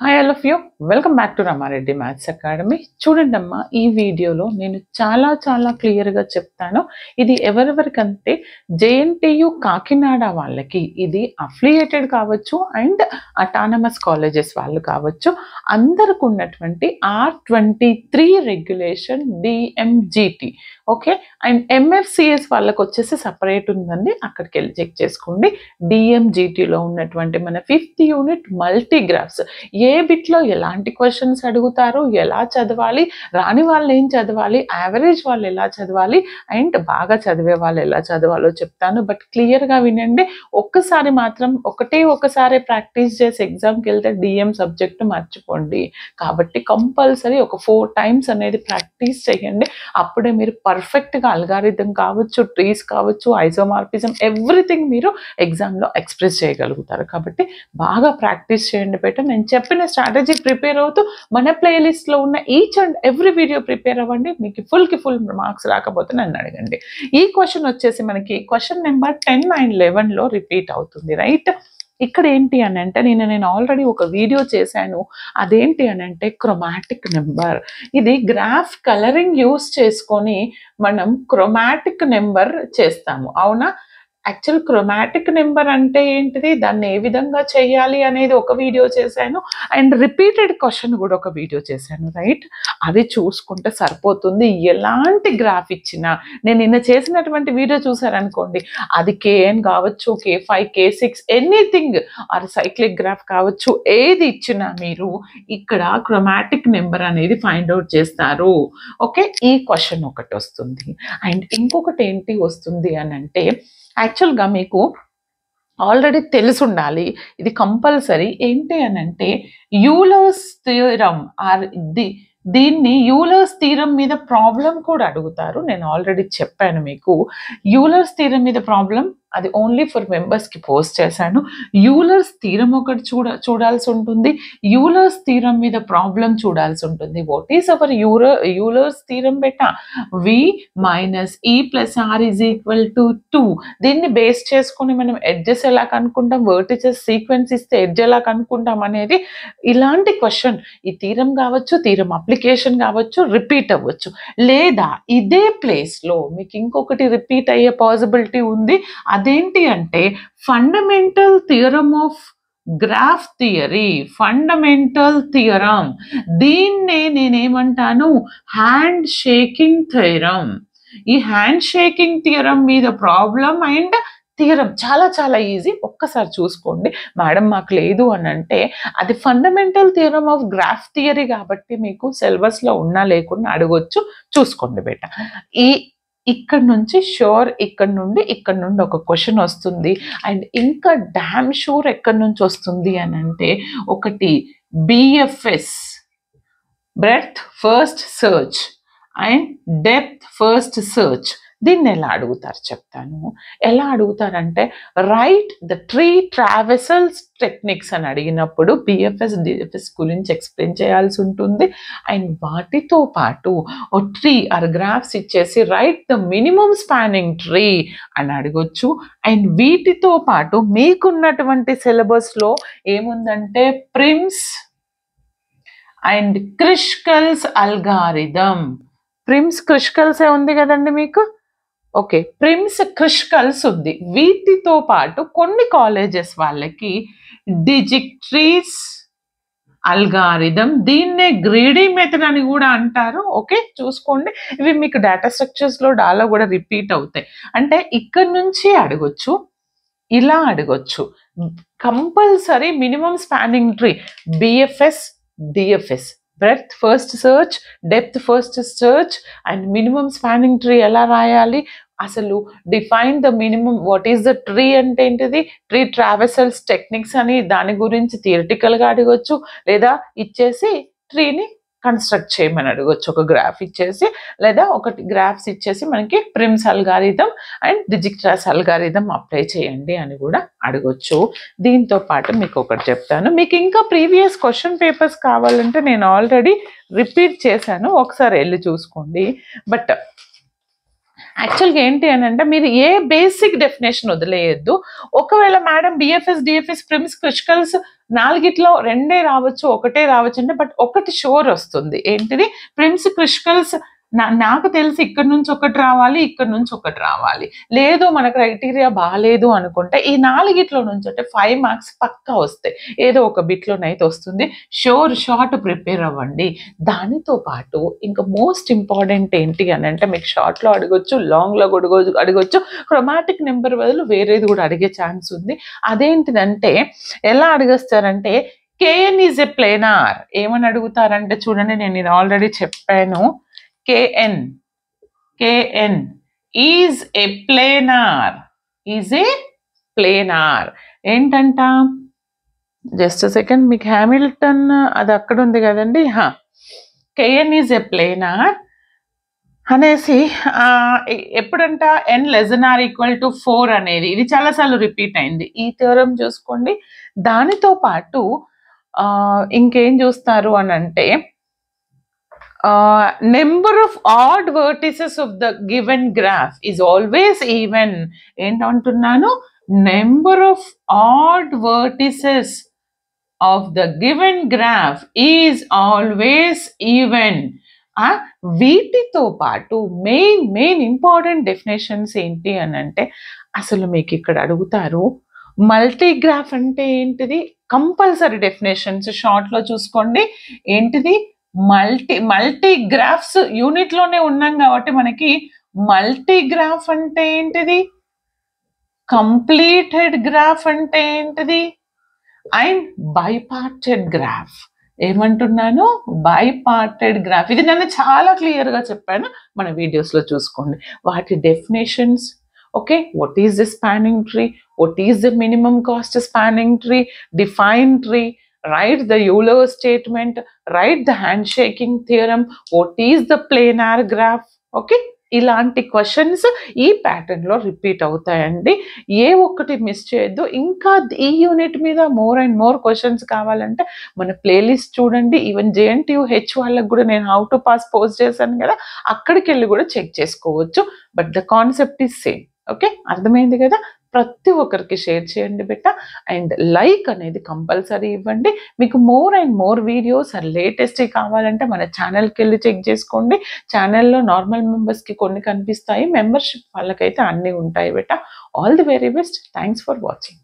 Hi all of you welcome back to Ramareddy maths academy చూడండి అమ్మా ఈ వీడియోలో నేను చాలా చాలా క్లియర్గా చెప్తాను ఇది ఎవరెవరికంటే జేఎన్టీయు కాకినాడ వాళ్ళకి ఇది అఫిలియేటెడ్ కావచ్చు అండ్ అటానమస్ కాలేజెస్ వాళ్ళు కావచ్చు అందరికి ఉన్నటువంటి R twenty three regulation DMGT okay and MFCS వాళ్ళకి వచ్చేసి సపరేట్ ఉందండి అక్కడికి వెళ్ళి చెక్ చేసుకోండి డిఎంజిటిలో ఉన్నటువంటి మన ఫిఫ్త్ యూనిట్ మల్టీగ్రాఫ్స్ ఏ బిట్లో ఎలాంటి క్వశ్చన్స్ అడుగుతారు ఎలా చదవాలి రాని వాళ్ళు ఏం చదవాలి యావరేజ్ వాళ్ళు ఎలా చదవాలి అండ్ బాగా చదివే వాళ్ళు ఎలా చదవాలో చెప్తాను బట్ క్లియర్గా వినండి ఒక్కసారి మాత్రం ఒకటే ఒకసారి ప్రాక్టీస్ చేసి ఎగ్జామ్కి వెళ్తే డిఎం సబ్జెక్ట్ మర్చిపోండి కాబట్టి కంపల్సరీ ఒక ఫోర్ టైమ్స్ అనేది ప్రాక్టీస్ చేయండి అప్పుడే మీరు పర్ఫెక్ట్గా అల్గారిథం కావచ్చు ట్రీస్ కావచ్చు ఐజోమార్పిజం ఎవ్రీథింగ్ మీరు ఎగ్జామ్లో ఎక్స్ప్రెస్ చేయగలుగుతారు కాబట్టి బాగా ప్రాక్టీస్ చేయండి బెటర్ నేను చెప్పిన స్ట్రాటజీ ప్రిపేర్ అవుతూ మన ప్లేలిస్ట్లో ఉన్న each and every video prepare అవ్వండి మీకు ఫుల్కి ఫుల్ మార్క్స్ రాకపోతే నన్ను అడగండి ఈ క్వశ్చన్ వచ్చేసి మనకి క్వశ్చన్ నెంబర్ టెన్ అండ్ లెవెన్లో రిపీట్ అవుతుంది రైట్ ఇక్కడ ఏంటి అని అంటే నేను నేను ఆల్రెడీ ఒక వీడియో చేశాను అదేంటి అని అంటే క్రొమాటిక్ నెంబర్ ఇది గ్రాఫ్ కలరింగ్ యూస్ చేసుకొని మనం క్రొమాటిక్ నెంబర్ చేస్తాము అవునా యాక్చువల్ క్రొమాటిక్ నెంబర్ అంటే ఏంటిది దాన్ని ఏ విధంగా చేయాలి అనేది ఒక వీడియో చేశాను అండ్ రిపీటెడ్ క్వశ్చన్ కూడా ఒక వీడియో చేశాను రైట్ అది చూసుకుంటే సరిపోతుంది ఎలాంటి గ్రాఫ్ ఇచ్చినా నేను నిన్న చేసినటువంటి వీడియో చూసారనుకోండి అది కేఎన్ కావచ్చు K five K six anything or cyclic graph కావచ్చు ఏది ఇచ్చినా మీరు ఇక్కడ క్రొమాటిక్ నెంబర్ అనేది ఫైండ్ అవుట్ చేస్తారు ఓకే ఈ క్వశ్చన్ ఒకటి వస్తుంది అండ్ ఇంకొకటి ఏంటి వస్తుంది అని అంటే యాక్చువల్గా మీకు ఆల్రెడీ తెలిసి ఉండాలి ఇది కంపల్సరీ ఏంటి అని అంటే యూలర్స్ థీరం ఆర్ ది దీన్ని యూలర్స్ థీరం మీద ప్రాబ్లం కూడా అడుగుతారు నేను ఆల్రెడీ చెప్పాను మీకు యూలర్స్ థీరం మీద ప్రాబ్లం అది ఓన్లీ ఫర్ మెంబర్స్కి పోస్ట్ చేశాను యూలర్స్ థీరం ఒకటి చూడ చూడాల్సి ఉంటుంది యూలర్స్ థీరం మీద ప్రాబ్లం చూడాల్సి ఉంటుంది వాట్ ఈస్ అవర్ యూర యూలర్స్ థీరం బెట V minus E plus R is equal to two దీన్ని బేస్ చేసుకొని మనం ఎడ్జెస్ ఎలా కనుక్కుంటాం వర్టిచెస్ సీక్వెన్స్ ఇస్తే ఎడ్జ్ ఎలా కనుక్కుంటాం అనేది ఇలాంటి క్వశ్చన్ ఈ తీరం కావచ్చు తీరం అప్లికేషన్ కావచ్చు రిపీట్ అవ్వచ్చు లేదా ఇదే ప్లేస్లో మీకు ఇంకొకటి రిపీట్ అయ్యే పాసిబిలిటీ ఉంది అదేంటి అంటే fundamental theorem of graph theory fundamental theorem దీన్నే నేనేమంటాను హ్యాండ్ షేకింగ్ థియరమ్ ఈ హ్యాండ్ షేకింగ్ థియరం మీద ప్రాబ్లం అండ్ థియరం చాలా చాలా ఈజీ ఒక్కసారి చూసుకోండి మేడం మాకు లేదు అని అంటే అది fundamental theorem of graph theory కాబట్టి మీకు సిలబస్లో ఉన్నా లేకున్నా అడగొచ్చు చూసుకోండి బేట ఈ ఇక్కడ నుంచి షూర్ ఇక్కడ నుండి ఇక్కడ నుండి ఒక క్వశ్చన్ వస్తుంది అండ్ ఇంకా డ్యామ్ షూర్ ఎక్కడి నుంచి వస్తుంది అని అంటే ఒకటి BFS breadth first search and depth first search దీన్ని ఎలా అడుగుతారు చెప్తాను ఎలా అడుగుతారంటే right the tree traversals techniques అని అడిగినప్పుడు బిఎఫ్ఎస్ డిఎఫ్ఎస్ గురించి ఎక్స్ప్లెయిన్ చేయాల్సి ఉంటుంది అండ్ వాటితో పాటు ఓ ట్రీ ఆర్ గ్రాఫ్స్ ఇచ్చేసి right the minimum spanning tree అని అడగొచ్చు అండ్ వీటితో పాటు మీకున్నటువంటి సిలబస్లో ఏముందంటే Prim's and Kruskal's algorithm Prim's క్రిష్కల్సే ఉంది కదండి మీకు ఓకే ప్రిమ్స్ క్రిష్కల్స్ ఉంది వీటితో పాటు కొన్ని కాలేజెస్ వాళ్ళకి డిజిట్రీస్ అల్గారిథం దీన్నే గ్రీడీ మెథడ్ అని కూడా అంటారు ఓకే చూసుకోండి ఇవి మీకు డేటా స్ట్రక్చర్స్లో డాలో కూడా రిపీట్ అవుతాయి అంటే ఇక్కడ నుంచి అడగొచ్చు ఇలా అడగొచ్చు compulsory minimum spanning tree BFS DFS breadth first search depth first search and minimum spanning tree ఎలా రాయాలి అసలు define the minimum what is the tree అంటే ఏంటిది ట్రీ ట్రావెసల్స్ టెక్నిక్స్ అని దాని గురించి థియరిటికల్గా అడగొచ్చు లేదా ఇచ్చేసి ట్రీని కన్స్ట్రక్ట్ చేయమని అడగొచ్చు ఒక గ్రాఫ్ ఇచ్చేసి లేదా ఒకటి గ్రాఫ్స్ ఇచ్చేసి మనకి Prim's algorithm and Dijkstra's algorithm apply చేయండి అని కూడా అడగొచ్చు దీంతో పాటు మీకు ఒకటి చెప్తాను మీకు ఇంకా ప్రీవియస్ క్వశ్చన్ పేపర్స్ కావాలంటే నేను ఆల్రెడీ రిపీట్ చేశాను ఒకసారి వెళ్ళి చూసుకోండి బట్ యాక్చువల్గా ఏంటి అని అంటే మీరు ఏ బేసిక్ డెఫినేషన్ వదిలేయద్దు ఒకవేళ madam BFS DFS Prim's Kruskal's నాలుగిట్లో రెండే రావచ్చు ఒకటే రావచ్చు అంటే బట్ ఒకటి షోర్ వస్తుంది ఏంటిది ప్రిమ్స్ క్రిటికల్స్ నా నాకు తెలిసి ఇక్కడ నుంచి ఒకటి రావాలి ఇక్కడ నుంచి ఒకటి రావాలి లేదు మన క్రైటీరియా బాగాలేదు అనుకుంటే ఈ నాలుగిట్లో నుంచి అంటే ఫైవ్ మార్క్స్ పక్కా వస్తాయి ఏదో ఒక బిట్లోనైతే వస్తుంది షోర్ షార్ట్ ప్రిపేర్ అవ్వండి దానితో పాటు ఇంకా మోస్ట్ ఇంపార్టెంట్ ఏంటి అని అంటే మీకు షార్ట్లో అడగొచ్చు లాంగ్లో అడగొచ్చు అడగొచ్చు క్రొమాటిక్ నెంబర్ బదులు వేరేది కూడా అడిగే ఛాన్స్ ఉంది అదేంటిదంటే ఎలా అడిగేస్తారంటే కేఎన్ ఈజ్ ఎ ప్లేనార్ ఏమని అడుగుతారంటే చూడండి నేను ఇది ఆల్రెడీ చెప్పాను KN KN is a planar is a planar ఏంటంట జస్ట్ సెకండ్ మీకు హ్యామిల్టన్ అది అక్కడ ఉంది కదండి కేఎన్ ఈజ్ ఎ ప్లేనార్ అనేసి ఆ, ఎ- ఎప్పుడంట N less than or equal to four అనేది ఇది చాలాసార్లు రిపీట్ అయింది ఈ థియరం చూసుకోండి దానితో పాటు ఆ, ఇంకేం చూస్తారు అని అంటే number of odd vertices of the given graph is always even ఏంటంటున్నాను number of odd vertices of the given graph is always even వీటితో పాటు మెయిన్ మెయిన్ ఇంపార్టెంట్ డెఫినేషన్స్ ఏంటి అని అంటే అసలు మీకు ఇక్కడ అడుగుతారు మల్టీగ్రాఫ్ అంటే ఏంటిది కంపల్సరీ డెఫినేషన్స్ షార్ట్లో చూసుకోండి ఏంటిది మల్టీ మల్టీగ్రాఫ్స్ యూనిట్లోనే ఉన్నాం కాబట్టి మనకి మల్టీగ్రాఫ్ అంటే ఏంటిది కంప్లీటెడ్ గ్రాఫ్ అంటే ఏంటిది అండ్ బైపార్టెడ్ గ్రాఫ్ ఏమంటున్నాను బైపార్టెడ్ గ్రాఫ్ ఇది నేను చాలా క్లియర్గా చెప్పాను మన వీడియోస్లో చూసుకోండి వాటి definitions okay what is the spanning tree what is the minimum cost spanning tree define tree write the Euler statement, write the handshaking theorem, what is the planar graph, okay? ఇలాంటి క్వశ్చన్స్ ఈ pattern లో repeat అవుతాయండి ఏ ఒక్కటి miss చేయొద్దు ఇంకా ఈ unit మీద మోర్ అండ్ మోర్ క్వశ్చన్స్ కావాలంటే మన ప్లేలిస్ట్ చూడండి ఈవెన్ జేఎన్టీయూ హెచ్ వాళ్ళకి కూడా నేను హౌ టు పాస్ పోస్ట్ చేశాను కదా అక్కడికి వెళ్ళి కూడా చెక్ చేసుకోవచ్చు but the concept is same okay అర్థమైంది కదా ప్రతి ఒక్కరికి షేర్ చేయండి బిడ్డ అండ్ లైక్ అనేది కంపల్సరీ ఇవ్వండి మీకు more and more videos latest కావాలంటే మన ఛానల్కి వెళ్ళి చెక్ చేసుకోండి ఛానల్లో నార్మల్ మెంబర్స్కి కొన్ని కనిపిస్తాయి మెంబర్షిప్ వాళ్ళకైతే అన్నీ ఉంటాయి బిడ్డ all the very best thanks for watching